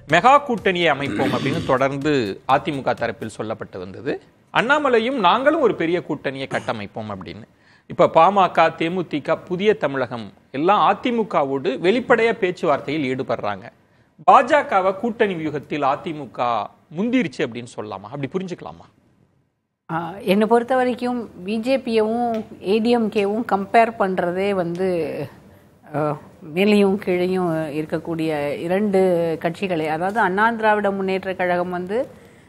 Mega கூட்டணியை அமைப்போம் அப்படின்னு தொடர்ந்து அதிமுக தரப்பில் சொல்லப்பட்டு வந்தது அண்ணாமலையும் நாங்களும் ஒரு பெரிய கூட்டணியை கட்டமைப்போம் அப்படின்னு இப்ப பாமக தேமுதிக புதிய தமிழகம் எல்லாம் அதிமுகவோடு வெளிப்படையா பேச்சுவார்த்தையில் ஈடுபடுறாங்க பாஜகவை கூட்டணி வியூகத்தில் அதிமுக முந்திருச்சு அப்படின்னு சொல்லலாமா அப்படி புரிஞ்சுக்கலாமா ஆஹ் என்னை பொறுத்த வரைக்கும் பிஜேபியவும் ஏடிஎம்கேவும் கம்பேர் பண்ணுறதே வந்து ஆஹ், மேலேயும் கீழையும் இருக்கக்கூடிய இரண்டு கட்சிகளை அதாவது அண்ணா திராவிட முன்னேற்ற கழகம் வந்து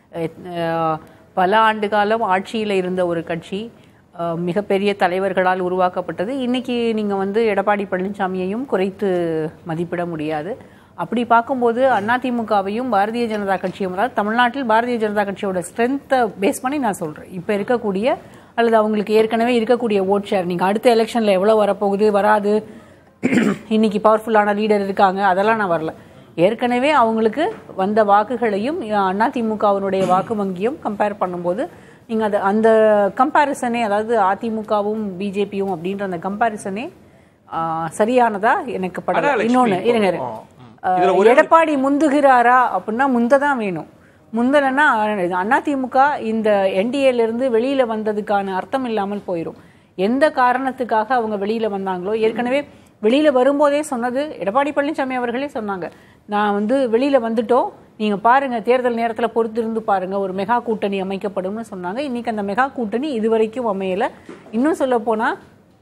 ஆஹ், பல ஆண்டு காலம் ஆட்சியில் இருந்த ஒரு கட்சி ஆஹ், மிகப்பெரிய தலைவர்களால் உருவாக்கப்பட்டது இன்னைக்கு நீங்கள் வந்து எடப்பாடி பழனிசாமியையும் குறைத்து மதிப்பிட முடியாது அப்படி பார்க்கும்போது அதிமுகவையும் பாரதிய ஜனதா கட்சியும் அதாவது தமிழ்நாட்டில் பாரதிய ஜனதா கட்சியோட ஸ்ட்ரென்த்தை பேஸ் பண்ணி நான் சொல்கிறேன் இப்போ இருக்கக்கூடிய அல்லது அவங்களுக்கு ஏற்கனவே இருக்கக்கூடிய ஓட் ஷேர் நீங்கள் அடுத்த எலெக்ஷனில் எவ்வளோ வரப்போகுது வராது இன்னைக்கு பவர்ஃபுல்லான லீடர் இருக்காங்க அதெல்லாம் நான் வரல ஏற்கனவே அவங்களுக்கு வந்த வாக்குகளையும் அதிமுகவினுடைய வாக்கு வங்கியும் கம்பேர் பண்ணும்போது நீங்கள் அது அந்த கம்பேரிசனே அதாவது அதிமுகவும் பிஜேபியும் அப்படின்ற அந்த கம்பேரிசனே சரியானதா எனக்கு படல அதான் இன்னொன்று லட்சுமி, இருங்க இப்போ, இருங்க. ம். இதுல அஹ், எடப்பாடி முந்துகிறாரா அப்படின்னா முந்த தான் வேணும் முந்தலைன்னா அதிமுக இந்த என்டிஏல இருந்து வெளியில வந்ததுக்கான அர்த்தம் இல்லாமல் போயிடும் எந்த காரணத்துக்காக அவங்க வெளியில வந்தாங்களோ ஏற்கனவே வெளியில வரும்போதே சொன்னது எடப்பாடி பழனிசாமி அவர்களே சொன்னாங்க நான் வந்து வெளியில வந்துட்டோம் நீங்க பாருங்க தேர்தல் நேரத்துல பொறுத்திருந்து பாருங்க ஒரு மெகா கூட்டணி அமைக்கப்படும்னு சொன்னாங்க இன்னைக்கு அந்த மெகா கூட்டணி இதுவரைக்கும் அமையல இன்னும் சொல்ல போனா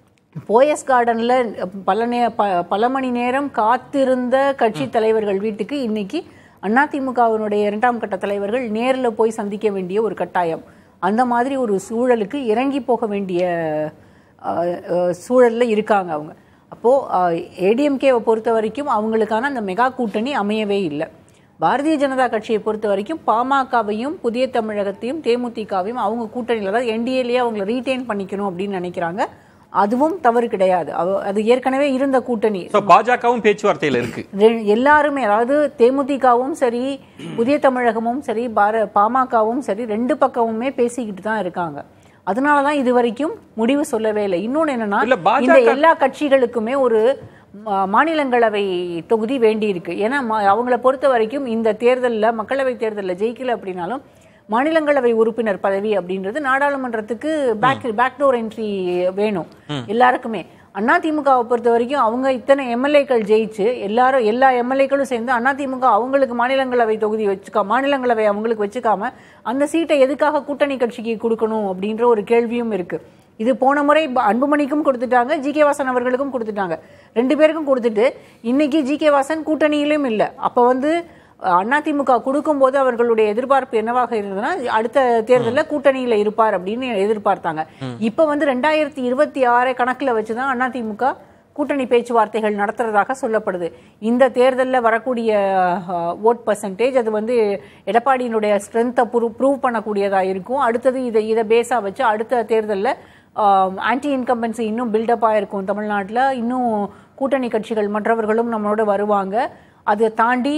போயஸ் கார்டன்ல பல நே ப- பல மணி நேரம் காத்திருந்த கட்சி தலைவர்கள் வீட்டுக்கு இன்னைக்கு அதிமுகவினுடைய இரண்டாம் கட்ட தலைவர்கள் நேர்ல போய் சந்திக்க வேண்டிய ஒரு கட்டாயம் அந்த மாதிரி ஒரு சூழலுக்கு இறங்கி போக வேண்டிய அஹ், அஹ், சூழல்ல இருக்காங்க அவங்க அப்போ ஏடிஎம்கேவை பொறுத்த வரைக்கும் அவங்களுக்கான அந்த மெகா கூட்டணி அமையவே இல்லை பாரதிய ஜனதா கட்சியை பொறுத்த வரைக்கும் பாமகவையும் புதிய தமிழகத்தையும் தேமுதிகவையும் அவங்க கூட்டணியில் அதாவது என்டிஏலேயே அவங்கள ரீட்டைன் பண்ணிக்கணும் அப்படின்னு நினைக்கிறாங்க அதுவும் தவறு கிடையாது அவ- அது ஏற்கனவே இருந்த கூட்டணி So, பாஜகவும் பேச்சுவார்த்தையில இருக்கு ரெ- எல்லாருமே அதாவது தேமுதிகவும் சரி புதிய தமிழகமும் சரி பார பாமகவும் சரி ரெண்டு பக்கமுமே பேசிக்கிட்டு தான் இருக்காங்க அதனால தான் இது வரைக்கும் முடிவு சொல்லவே இல்லை இன்னொன்னு என்னன்னா இல்ல, பாஜக இந்த எல்லா கட்சிகளுக்குமே ஒரு மா- மாநிலங்களவை தொகுதி வேண்டி இருக்கு ஏன்னா ம- அவங்கள பொறுத்த வரைக்கும் இந்த தேர்தல்ல மக்களவை தேர்தல்ல ஜெயிக்கல அப்படின்னாலும் மாநிலங்களவை உறுப்பினர் பதவி அப்படின்றது நாடாளுமன்றத்துக்கு பேக் பேக்டோர் என்ட்ரி வேணும் எல்லாருக்குமே அதிமுகவை பொறுத்த வரைக்கும் அவங்க இத்தனை எம்எல்ஏக்கள் ஜெயிச்சு எல்லாரும் எல்லா எம்எல்ஏக்களும் சேர்ந்து அதிமுக அவங்களுக்கு மாநிலங்களவை தொகுதி வச்சுக்கா மாநிலங்களவை அவங்களுக்கு வச்சுக்காம அந்த சீட்டை எதுக்காக கூட்டணி கட்சிக்கு கொடுக்கணும் அப்படின்ற ஒரு கேள்வியும் இருக்கு இது போன முறை ப- அன்புமணிக்கும் கொடுத்துட்டாங்க ஜி கே வாசன் அவர்களுக்கும் கொடுத்துட்டாங்க ரெண்டு பேருக்கும் கொடுத்துட்டு இன்னைக்கு ஜி கே வாசன் கூட்டணியிலும் இல்லை அப்போ வந்து அஹ், அதிமுக கொடுக்கும்போது அவர்களுடைய எதிர்பார்ப்பு என்னவாக இருந்ததுன்னா அடுத்த தேர்தலில் கூட்டணியில இருப்பார் அப்படின்னு எதிர்பார்த்தாங்க இப்போ வந்து ரெண்டாயிரத்தி இருபத்தி ஆறை கணக்குல வச்சுதான் அதிமுக கூட்டணி பேச்சுவார்த்தைகள் நடத்துறதாக சொல்லப்படுது இந்த தேர்தலில் வரக்கூடிய ஓட் பர்சன்டேஜ் அது வந்து எடப்பாடியினுடைய ஸ்ட்ரென்த்தை ப்ரூவ் பண்ணக்கூடியதா இருக்கும் அடுத்தது இதை இதை பேஸா வச்சு அடுத்த தேர்தலில் ஆன்டி இன்கம்பன்சி இன்னும் பில்டப் ஆயிருக்கும் தமிழ்நாட்டில் இன்னும் கூட்டணி கட்சிகள் மற்றவர்களும் நம்மளோட வருவாங்க அதை தாண்டி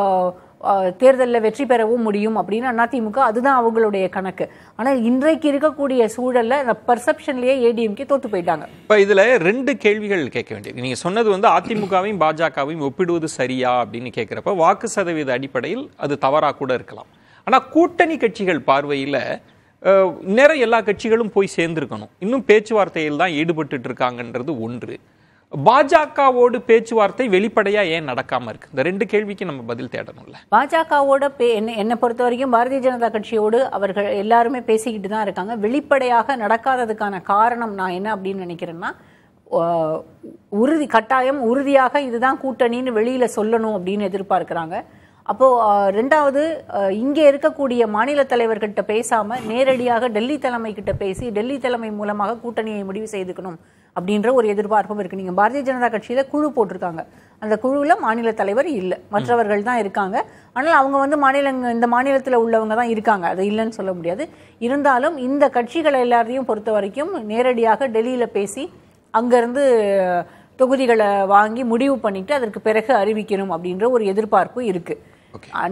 தேர்தலில் வெற்றி பெறவும் முடியும் அப்படின்னு அதிமுக அதுதான் அவங்களுடைய கணக்கு ஆனால் இன்றைக்கு இருக்கக்கூடிய சூழல்ல அந்த பர்செப்ஷன்லயே ஏடிஎம்கே தோத்து போயிட்டாங்க இப்ப இதுல ரெண்டு கேள்விகள் கேட்க வேண்டியது நீங்க சொன்னது வந்து அதிமுகவையும் பாஜகவையும் ஒப்பிடுவது சரியா அப்படின்னு கேட்கிறப்ப வாக்கு சதவீத அடிப்படையில் அது தவறா கூட இருக்கலாம் ஆனா கூட்டணி கட்சிகள் பார்வையில அஹ், நிறைய எல்லா கட்சிகளும் போய் சேர்ந்திருக்கணும் இன்னும் பேச்சுவார்த்தையில் தான் ஈடுபட்டுட்டு இருக்காங்கன்றது ஒன்று பாஜகவோடு பேச்சுவார்த்தை வெளிப்படையா ஏன் நடக்காம இருக்கு இந்த ரெண்டு கேள்விக்கு நம்ம பதில் தேடணும்ல பாஜகவோட பே என்ன என்னை பொறுத்த வரைக்கும் பாரதிய ஜனதா கட்சியோடு அவர்கள் எல்லாருமே பேசிக்கிட்டு தான் இருக்காங்க வெளிப்படையாக நடக்காததுக்கான காரணம் நான் என்ன அப்படின்னு நினைக்கிறேன்னா ஆஹ், உறுதி கட்டாயம் உறுதியாக இதுதான் கூட்டணின்னு வெளியில சொல்லணும் அப்படின்னு எதிர்பார்க்கிறாங்க அப்போ ஆஹ், ரெண்டாவது ஆஹ், இங்கே இருக்கக்கூடிய மாநில தலைவர்கிட்ட பேசாம நேரடியாக டெல்லி தலைமை கிட்ட பேசி டெல்லி தலைமை மூலமாக கூட்டணியை முடிவு செய்துக்கணும் அப்படின்ற ஒரு எதிர்பார்ப்பும் இருக்கு நீங்க பாரதிய ஜனதா கட்சியில குழு போட்டிருக்காங்க அந்த குழுவில் மாநில தலைவர் இல்லை மற்றவர்கள் தான் இருக்காங்க ஆனால் அவங்க வந்து மாநிலங்க இந்த மாநிலத்தில் உள்ளவங்க தான் இருக்காங்க அது இல்லைன்னு சொல்ல முடியாது இருந்தாலும் இந்த கட்சிகள் எல்லாரையும் பொறுத்த வரைக்கும் நேரடியாக டெல்லியில் பேசி அங்கேருந்து தொகுதிகளை வாங்கி முடிவு பண்ணிட்டு அதற்கு பிறகு அறிவிக்கணும் அப்படின்ற ஒரு எதிர்பார்ப்பு இருக்கு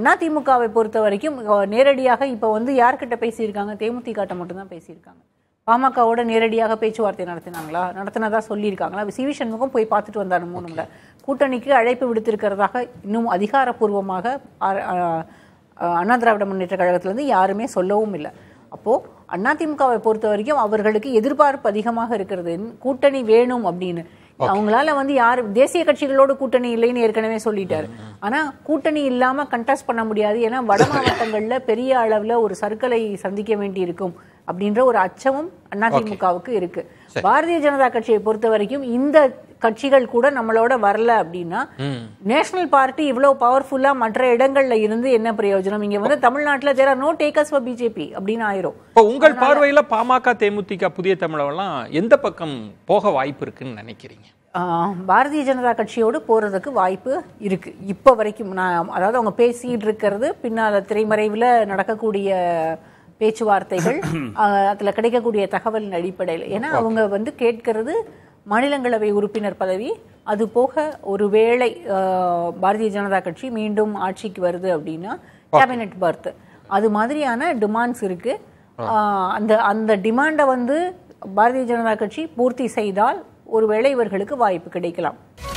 அதிமுகவை பொறுத்த வரைக்கும் அஹ், நேரடியாக இப்போ வந்து யார்கிட்ட பேசியிருக்காங்க தேமுதிக மட்டும்தான் பேசியிருக்காங்க பாமகவோட நேரடியாக பேச்சுவார்த்தை நடத்தினாங்களா நடத்தினதா சொல்லியிருக்காங்களா சி வி சண்முகம் போய் பார்த்துட்டு வந்தார் மூணு முறை கூட்டணிக்கு அழைப்பு விடுத்திருக்கிறதாக இன்னும் அதிகாரப்பூர்வமாக ஆ- ஆ- ஆ- அண்ணா திராவிட முன்னேற்ற கழகத்திலேருந்து யாருமே சொல்லவும் இல்லை அப்போ அதிமுகவை பொறுத்த வரைக்கும் அவர்களுக்கு எதிர்பார்ப்பு அதிகமாக இருக்கிறது கூட்டணி வேணும் அப்படின்னு அவங்களால வந்து யார் தேசிய கட்சிகளோடு கூட்டணி இல்லைன்னு ஏற்கனவே சொல்லிட்டாரு ஆனா கூட்டணி இல்லாம கண்டெஸ்ட் பண்ண முடியாது ஏன்னா வட மாவட்டங்கள்ல பெரிய அளவுல ஒரு சர்க்கலை சந்திக்க வேண்டி இருக்கும் அப்படின்ற ஒரு அச்சமும் அதிமுகவுக்கு இருக்கு பாரதிய ஜனதா கட்சியை பொறுத்த வரைக்கும் இந்த கட்சிகள் கூட நம்மளோட வரல அப்படின்னா நேஷனல் பார்ட்டி இவ்வளவு பவர்ஃபுல்லா மற்ற இடங்கள்ல இருந்து என்ன பிரயோஜனம் இங்க வந்து தமிழ்நாட்டுல there are no takers for BJP அப்படின்னு ஆயிரும் இப்போ உங்கள் பார்வையில பாமக தேமுதிக புதிய தமிழகம்லாம் எந்த பக்கம் போக வாய்ப்பு இருக்குன்னு நினைக்கிறீங்க ஆஹ் பாரதிய ஜனதா கட்சியோடு போறதுக்கு வாய்ப்பு இருக்கு இப்போ வரைக்கும் நான் அதாவது அவங்க பேசிட்டு இருக்கிறது பின்னால் திரைமறைவில் நடக்கக்கூடிய பேச்சுவார்த்தைகள் ஆஹ் அதுல கிடைக்கக்கூடிய தகவலின் அடிப்படையில் ஏன்னா அவங்க வந்து கேட்கிறது மாநிலங்களவை உறுப்பினர் பதவி அது போக ஒருவேளை ஆஹ் பாரதிய ஜனதா கட்சி மீண்டும் ஆட்சிக்கு வருது அப்படின்னா கேபினெட் பர்த் அது மாதிரியான டிமாண்ட்ஸ் இருக்கு ஆஹ் அந்த அந்த டிமாண்டை வந்து பாரதிய ஜனதா கட்சி பூர்த்தி செய்தால் ஒருவேளை இவர்களுக்கு வாய்ப்பு கிடைக்கலாம்